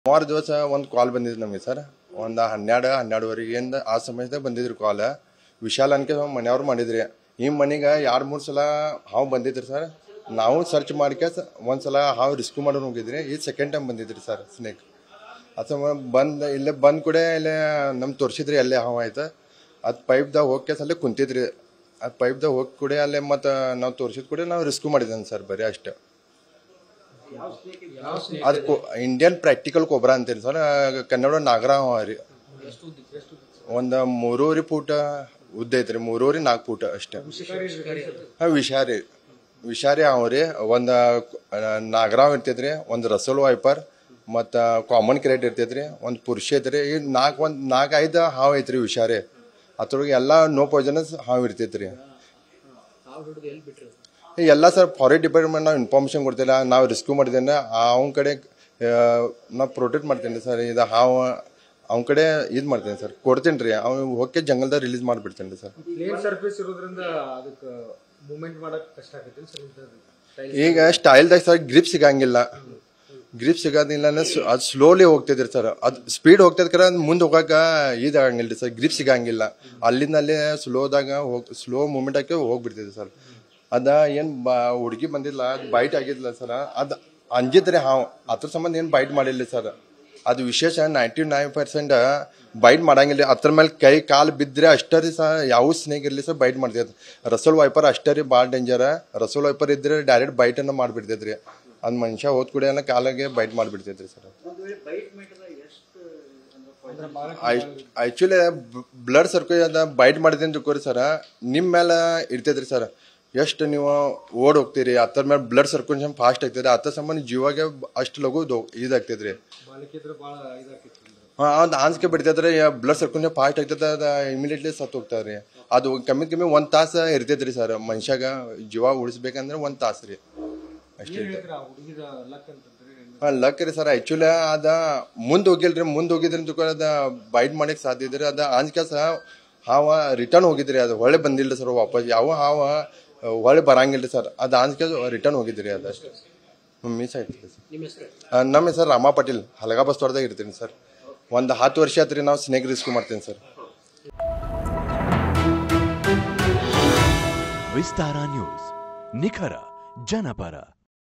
ಮೂರು ದಿವಸ ಒಂದು ಕಾಲ್ ಬಂದಿದ್ದು ನಮಗೆ ಸರ್ ಒಂದು ಹನ್ನೆರಡು ಹನ್ನೆರಡುವರೆಗಿಂದ ಆ ಸಮಯದಾಗ ಬಂದಿದ್ರು ಕಾಲ್ ವಿಶಾಲ್ ಅನ್ಕೆ ಮನೆಯವ್ರು ಮಾಡಿದ್ರಿ ಈ ಮನೆಗೆ ಎರಡು ಮೂರು ಸಲ ಹಾವು ಬಂದಿದ್ರಿ ಸರ್ ನಾವು ಸರ್ಚ್ ಮಾಡ್ಕೆ ಒಂದು ಸಲ ಹಾವು ರಿಸ್ಕ್ಯೂ ಮಾಡೋರು ಹೋಗಿದ್ರಿ ಈ ಸೆಕೆಂಡ್ ಟೈಮ್ ಬಂದಿದ್ರಿ ಸರ್ ಸ್ನೇಕ್ ಅದು ಬಂದು ಇಲ್ಲೇ ಬಂದು ಕೂಡ ಇಲ್ಲೇ ನಮ್ಗೆ ತೋರಿಸಿದ್ರಿ ಅಲ್ಲೇ ಹಾವು ಆಯ್ತು ಅದು ಪೈಪ್ದಾಗ ಹೋಗಿ ಅಲ್ಲೇ ಕುಂತಿದ್ರಿ ಅದು ಪೈಪ್ದಾಗ ಹೋಗಿ ಕೂಡ ಅಲ್ಲೇ ಮತ್ತು ನಾವು ತೋರಿಸಿದ ಕೂಡ ನಾವು ರಿಸ್ಕ್ಯೂ ಮಾಡಿದ್ದೇನೆ ಸರ್ ಬರೀ ಅಷ್ಟೇ ಅದು ಇಂಡಿಯನ್ ಪ್ರಾಕ್ಟಿಕಲ್ ಕೊಬ್ರಾ ಅಂತೀರಿ ಸರ್ ಕನ್ನಡ ನಾಗರ ಹಾವ ರೀ ಒಂದು ಮೂರುವರೆ ಫೂಟ ಉದ್ದ ಐತ್ರಿ ಮೂರುವರೆ ನಾಲ್ಕು ಫೂಟ ಅಷ್ಟೇ ಹಾಂ ವಿಷಾರಿ ವಿಷಾರಿ ಹಾವು ರೀ ಒಂದು ನಾಗರಾವ್ ಇರ್ತೈತ್ರಿ ಒಂದು ರಸಲ್ ವೈಪರ್ ಮತ್ತು ಕಾಮನ್ ಕ್ರೇಟ್ ಇರ್ತೈತ್ರಿ ಒಂದು ಪುರುಷ ಐತ್ರಿ ಈ ನಾಲ್ಕು ಒಂದು ನಾಲ್ಕು ಐದು ಹಾವು ಐತ್ರಿ ವಿಷಾರಿ ಅದ್ರೊಳಗೆ ಎಲ್ಲ ನೋ ಪಾಯ್ಸನಸ್ ಹಾವು ಇರ್ತೈತ್ರಿ ಈ ಎಲ್ಲ ಸರ್ ಫಾರೆಸ್ಟ್ ಡಿಪಾರ್ಟ್ಮೆಂಟ್ ನಾವು ಇನ್ಫಾರ್ಮೇಶನ್ ಕೊಡ್ತಿಲ್ಲ ನಾವು ರಿಸ್ಕ್ಯೂ ಮಾಡಿದ್ದೇನೆ ಅವನ ಕಡೆ ನಾವು ಪ್ರೊಟೆಕ್ಟ್ ಮಾಡ್ತೇನೆ ಸರ್ ಇದು ಹಾವು ಅವನ ಕಡೆ ಇದು ಮಾಡ್ತೇನೆ ಸರ್ ಕೊಡ್ತೇನೆ ರೀ ಅವ್ನು ಹೋಗಿ ಜಂಗಲ್ದಾಗ ರಿಲೀಸ್ ಮಾಡಿಬಿಡ್ತೇನೆ ರೀ ಸರ್ ಪ್ಲೇನ್ ಸರ್ಫೇಸ್ ಇರೋದ್ರಿಂದ ಅದಕ್ಕೆ ಮೂವ್ಮೆಂಟ್ ಮಾಡಕ್ ಕಷ್ಟ ಆಗತ್ತೆ ಸರ್ ಈಗ ಸ್ಟೈಲ್ದಾಗ ಸರ್ ಗ್ರಿಪ್ ಸಿಗಂಗಿಲ್ಲ ಗ್ರಿಪ್ ಸಿಗೋದಿಲ್ಲ ಅದು ಸ್ಲೋಲಿ ಹೋಗ್ತಿದ್ರಿ ಸರ್ ಅದು ಸ್ಪೀಡ್ ಹೋಗ್ತದ ಮುಂದೆ ಹೋಗಕ್ಕೆ ಇದಾಗಂಗಿಲ್ಲ ಸರ್ ಗ್ರಿಪ್ ಸಿಗಂಗಿಲ್ಲ ಅಲ್ಲಿಂದ ಅಲ್ಲೇ ಸ್ಲೋದಾಗ ಹೋಗ್ ಸ್ಲೋ ಮೂಮೆಂಟ್ ಹಾಕಿ ಹೋಗ್ಬಿಡ್ತಿದೆ ಸರ್ ಅದ ಏನು ಬಾ ಹುಡುಗಿ ಬಂದಿಲ್ಲ ಅದು ಬೈಟ್ ಆಗಿದ್ಲ ಸರ್ ಅದು ಅಂಜಿದ್ರಿ ಹಾವು ಅದ್ರ ಸಂಬಂಧ ಏನು ಬೈಟ್ ಮಾಡಿಲ್ಲ ಸರ್ ಅದು ವಿಶೇಷ ನೈಂಟಿ ನೈನ್ ಪರ್ಸೆಂಟ್ ಬೈಟ್ ಮಾಡಂಗಿಲ್ಲ ಅದ್ರ ಮೇಲೆ ಕೈ ಕಾಲು ಬಿದ್ದರೆ ಅಷ್ಟೇ ರೀ ಸರ್ ಯಾವ ಸ್ನೇಕ್ ಇರಲಿ ಸರ್ ಬೈಟ್ ಮಾಡ್ತೈತೆ ರಸೋಲ್ ವೈಪರ್ ಅಷ್ಟೇ ರೀ ಭಾಳ ಡೇಂಜರ್ ರಸೋಲ್ ವೈಪರ್ ಇದ್ರೆ ಡೈರೆಕ್ಟ್ ಬೈಟನ್ನು ಮಾಡಿಬಿಡ್ತೈತೆ ರೀ ಅದು ಮನುಷ್ಯ ಹೋದ ಕೂಡ ಎಲ್ಲ ಕಾಲಿಗೆ ಬೈಟ್ ಮಾಡಿಬಿಡ್ತೈತೆ ರೀ ಸರ್ ಆಕ್ಚುಲಿ ಬ್ಲಡ್ ಸರ್ಕಲ್ ಅದ ಬೈಟ್ ಮಾಡಿದೆ ಅಂತ ತಿಳ್ಕೊರಿ ಸರ್ ನಿಮ್ಮ ಮೇಲೆ ಇರ್ತೈತ್ರಿ ಸರ್ ಎಷ್ಟು ನೀವು ಓಡ್ ಹೋಗ್ತೀರಿ ಅದ್ರ ಮೇಲೆ ಬ್ಲಡ್ ಸರ್ಕ್ಯುಲೇಷನ್ ಫಾಸ್ಟ್ ಆಗ್ತದೆ ಅದ್ರ ಸಂಬಂಧ ಜೀವಾಗೆ ಅಷ್ಟು ಲಘು ಇದಾಗ್ತೈತ್ರಿ ಬಾಲಕಿದ್ರೆ ಭಾಳ ಇದಾಕೈತಿ ಹಾಂ ಅದು ಆನ್ಸ್ಕೆ ಬಿಡ್ತೈತ್ರಿ ಬ್ಲಡ್ ಸರ್ಕ್ಯುಲೇಷನ್ ಫಾಸ್ಟ್ ಆಗ್ತದೆ ಅದು ಇಮಿಡಿಯೇಟ್ಲಿ ಸತ್ತು ಹೋಗ್ತಾರೆ ಅದು ಕಮ್ಮಿ ಕಮ್ಮಿ ಒಂದು ತಾಸು ಇರ್ತೈತ್ರಿ ಸರ್ ಮನುಷ್ಯಾಗ ಜೀವ ಉಳಿಸ್ಬೇಕಂದ್ರೆ ಒಂದು ತಾಸು ರೀ ಅಷ್ಟೇ ಹೇಳಿದ್ರ ಹುಡುಗಿದ ಲಕ್ ಅಂತಂದ್ರೆ ಹಾಂ ಲಕ್ ರೀ ಸರ್ ಆ್ಯಕ್ಚುಲಿ ಅದ ಮುಂದೆ ಹೋಗಿಲ್ರಿ ಮುಂದೆ ಹೋಗಿದ್ರಿ ಅಂತ ಅದ ಬೈಟ್ ಮಾಡಕ್ಕೆ ಸಾಧ್ಯ ಇದ್ರಿ ಅದ ಆಂಜಿಕ ಸಹ ಹಾವ ರಿಟರ್ನ್ ಹೋಗಿದ್ರಿ ಅದು ಹೊಳೆ ಬಂದಿಲ್ಲ ಸರ್ ವಾಪಸ್ ಯಾವ ಹಾವ ಹೊಳೆ ಬರಂಗಿಲ್ಲ ಸರ್ ಅದು ಆಂಜಿಕ ರಿಟರ್ನ್ ಹೋಗಿದ್ರಿ ಅದು ಅಷ್ಟೇ ಮಿಸ್ ಆಯ್ತು ಸರ್ ನಮ್ಮ ಹೆಸರು ರಾಮ ಪಾಟೀಲ್ ಹಲಗಾ ಬಸ್ ತೋಟದಾಗ ಇರ್ತೀನಿ ಸರ್ ಒಂದು ಹತ್ತು ವರ್ಷ ಆತ್ರಿ ನಾವು ಸ್ನೇಕ್ ರಿಸ್ಕ್ಯೂ ಮಾಡ್ತೀನಿ ಸರ್ ವಿಸ್ತಾರ ನ್ಯೂಸ್ ನಿಖರ ಜನಪರ